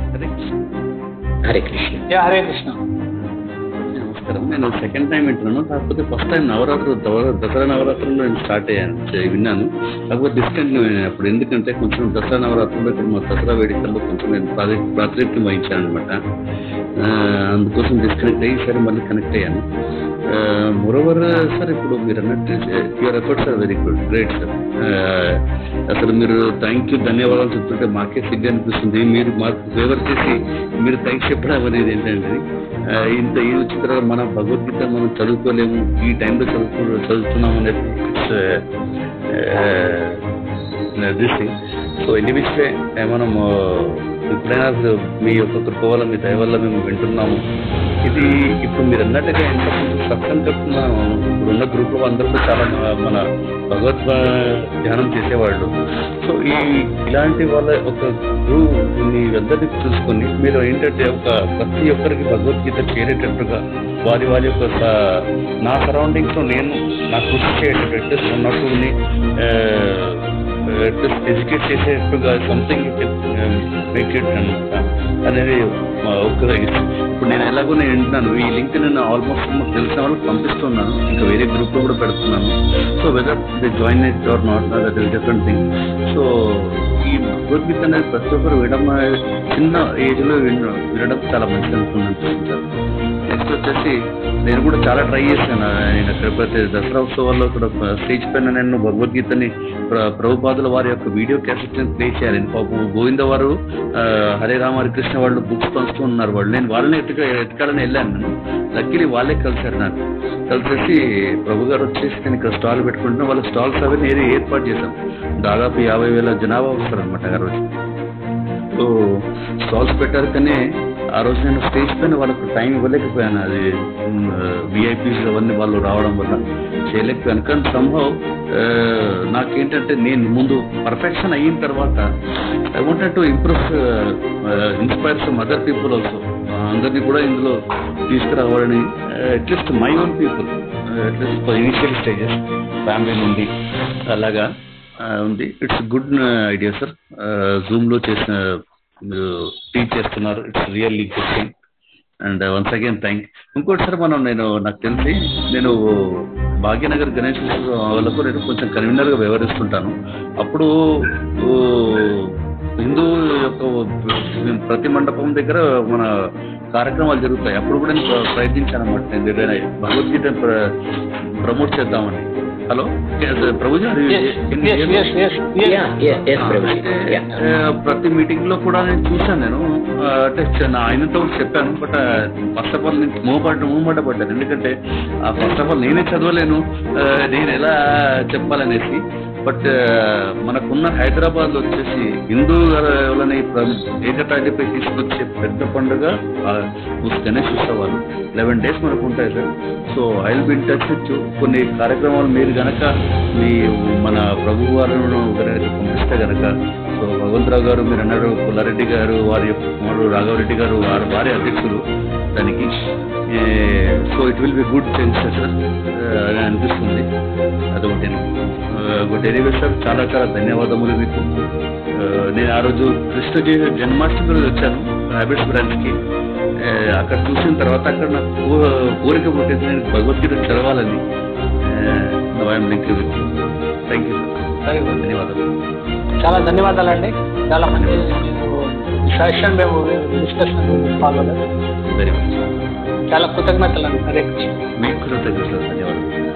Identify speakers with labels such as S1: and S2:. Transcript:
S1: Hare Krishna
S2: Hare Krishna
S3: yeah Hare Krishna
S1: నమస్కారం నేను second time వింటున్నాను కాకపోతే ఫస్ట్ టైం నవరాత్రులు దవ- దసరా నవరాత్రులు నేను స్టార్ట్ అయ్యాను చే- విన్నాను కాకపోతే డిస్కంటిన్యూ అయ్యాను అప్పుడు ఎందుకంటే కొంచెం దసరా నవరాత్రుల్లో ఇక్కడ మా దసరా వేడుకల్లో కొంచెం నేను ప్రాజెక్ట్ ప్రాతినిధ్యం వహించాను అనమాట అందుకోసం డిస్కనెక్ట్ అయ్యి సరే మళ్ళీ కనెక్ట్ అయ్యాను మోరోవర్ సార్ ఇప్పుడు మీరు అన్నట్టు your efforts are very good great sir అసలు మీరు థ్యాంక్ యూ ధన్యవాదాలు చెప్తుంటే మాకే సిగ్గు అనిపిస్తుంది మీరు మాకు ఫేవర్ చేసి మీరు థ్యాంక్స్ చెప్పడం అనేది ఏంటంటే ఆ, ఇంత ఈ చిత్రాలు మన భగవద్గీత మనం చదువుకోలేము ఈ టైంలో చదువుకో చదువుతున్నాం అనేది దిస్ థింగ్ సో ఎన్ని విషయే మనం ఆ, ఎప్పుడైనా మీ యొక్క కృప వల్ల మీ దయ వల్ల మేము వింటున్నాము ఇది ఇప్పుడు మీరు అన్నట్టుగా ఎంత సత్సంకల్ప ఇప్పుడున్న గ్రూప్ లో అందరూ కూడా చాలా మ- మన భగవద్ ధ్యానం చేసేవాళ్ళు సో ఈ ఇలాంటి వాళ్ళ ఒక గ్రూప్ మీ అందరినీ చూసుకొని మీరు ఏంటంటే ఒక ప్రతి ఒక్కరికి భగవద్గీత చేరేటట్టుగా వారి వారి యొక్క స- నా సరౌండింగ్స్ లో నేను నా కృషి చేయటట్టు ఉన్నట్టుని ఎడ్యుకేట్ చేసేట్టుగా సంథింగ్ మేక్ ఇట్ అనమాట అనేది మా ఒక ఇప్పుడు నేను ఎలాగో నేను వింటున్నాను ఈ లింక్ నేను ఆల్మోస్ట్ మాకు తెలిసిన వాళ్ళకి పంపిస్తున్నాను ఇంకా వేరే గ్రూప్ లో కూడా పెడుతున్నాను so whether the join it or not that is different thing so ఈ భగవద్గీత అనేది ప్రతి ఒక్కరు వినడం అనేది చిన్న ఏజ్ లో వినడం వినడం చాలా మంచిది అనుకున్నాను సార్ నెక్స్ట్ వచ్చేసి నేను కూడా చాలా ట్రై చేశాను నేను అక్కడ ప్రతి దసరా ఉత్సవాల్లో కూడా స్టేజ్ పైన నేను భగవద్గీతని ప్ర- ప్రభుపాదుల వారి యొక్క వీడియో క్యాసెట్ ప్లే చేయాలి పాపం గోవింద వారు ఆ, హరే రామ హరే కృష్ణ వాళ్ళు బుక్స్ పంచుతూ ఉన్నారు వాళ్ళు నేను వాళ్ళని ఎత్తుక ఎత్తుకాలని వెళ్ళాను నేను లక్కీలీ వాళ్ళే కలిసారు నాకు కలిసేసి ప్రభు గారు వచ్చేసి నేను ఇక్కడ స్టాల్ పెట్టుకుంటున్నా వాళ్ళ స్టాల్స్ అవి నేను ఏర్పాటు చేశాం దాదాపు యాభై వేల జనాభా వస్తారు అనమాట ఆ రోజు సో స్టాల్స్ పెట్టారు కానీ ఆ రోజు నేను స్టేజ్ పైన వాళ్ళకు టైం ఇవ్వలేకపోయాను అది విఐపీస్ అవన్నీ వాళ్ళు రావడం వల్ల చేయలేకపోయాను కానీ సంభవ్ నాకేంటంటే నేను ముందు పర్ఫెక్షన్ అయిన తర్వాత I wanted to improve inspire some other people also అందరినీ కూడా ఇందులో తీసుకురావాలని at least my own people at least initial stages family నుండి అలాగా ఆ, ఉంది it's good idea sir zoom లో చేసిన మీరు టీచ్ చేస్తున్నారు it's really good thing and once again thank ఇంకోటి సార్ మనం నేను నాకు తెలిసి నేను భాగ్యనగర్ గణేష్ ఉత్సవం వాళ్ళకు నేను కొంచెం కన్వీనర్ గా వ్యవహరిస్తుంటాను అప్పుడు ఓ, హిందూ యొక్క ప్రతి మండపం దగ్గర మన కార్యక్రమాలు జరుగుతాయి అప్పుడు కూడా నేను ప్ర- ప్రయత్నించాను అనమాట నేను ఏదైనా భగవద్గీత ప్రమోట్ చేద్దామని hello Prabhuji
S3: Yes, yes, yes, yes, yes.
S2: Yeah yes Prabhu
S1: అయితే,
S2: యా
S1: ఆ, ప్రతి మీటింగ్ లో కూడా నేను చూశాను నేను ఆ, అంటే చ- నా ఆయనతో కూడా చెప్పాను బట్ ఫస్ట్ ఆఫ్ ఆల్ నేను మూవపడ్డ మూవపడ్డ పడ్డాను ఎందుకంటే ఫస్ట్ ఆఫ్ ఆల్ నేనే చదవలేను ఆ, నేను ఎలా చెప్పాలనేసి బట్ మనకున్న హైదరాబాద్ లో వచ్చేసి హిందూ వాళ్ళని ఏకతాటిపై తీసుకొచ్చే పెద్ద పండుగ ఆ, ఉస్ గణేష్ ఉత్సవాలు లెవెన్ డేస్ మనకు ఉంటాయి sir so I will be touch with కొన్ని కార్యక్రమాలు మీరు గనక మీ మన ప్రభు వారిని గనక పంపిస్తే గనక సో భగవంతరావు గారు మీరు అన్నారు పుల్లారెడ్డి గారు వారి యొక్క కుమారుడు రాఘవరెడ్డి గారు వారి వారి అధ్యక్షులు దానికి so it will be good things sir అని అనిపిస్తుంది అదొకటి గుడ్ ఎనీవే సార్ చాలా చాలా ధన్యవాదములు మీకు ఆ, నేను ఆ రోజు కృష్ణ జయ- జన్మాష్టమి రోజు వచ్చాను హ్యాబిట్స్ బ్రాంచ్కి ఆ, అక్కడ చూసిన తర్వాత అక్కడ నాకు కో- కోరిక పుట్టింది నేను భగవద్గీత చదవాలని ఐఎమ్ link thank you
S3: Very good.
S1: ధన్యవాదాలు
S3: చాలా ధన్యవాదాలండి చాలా మంచి సెషన్ మేము డిస్కషన్ ఫాలో
S1: వెరీ మచ్
S3: చాలా కృతజ్ఞతలు అండి హరే కృష్ణ
S1: మీకు కూడా ధన్యవాదాలు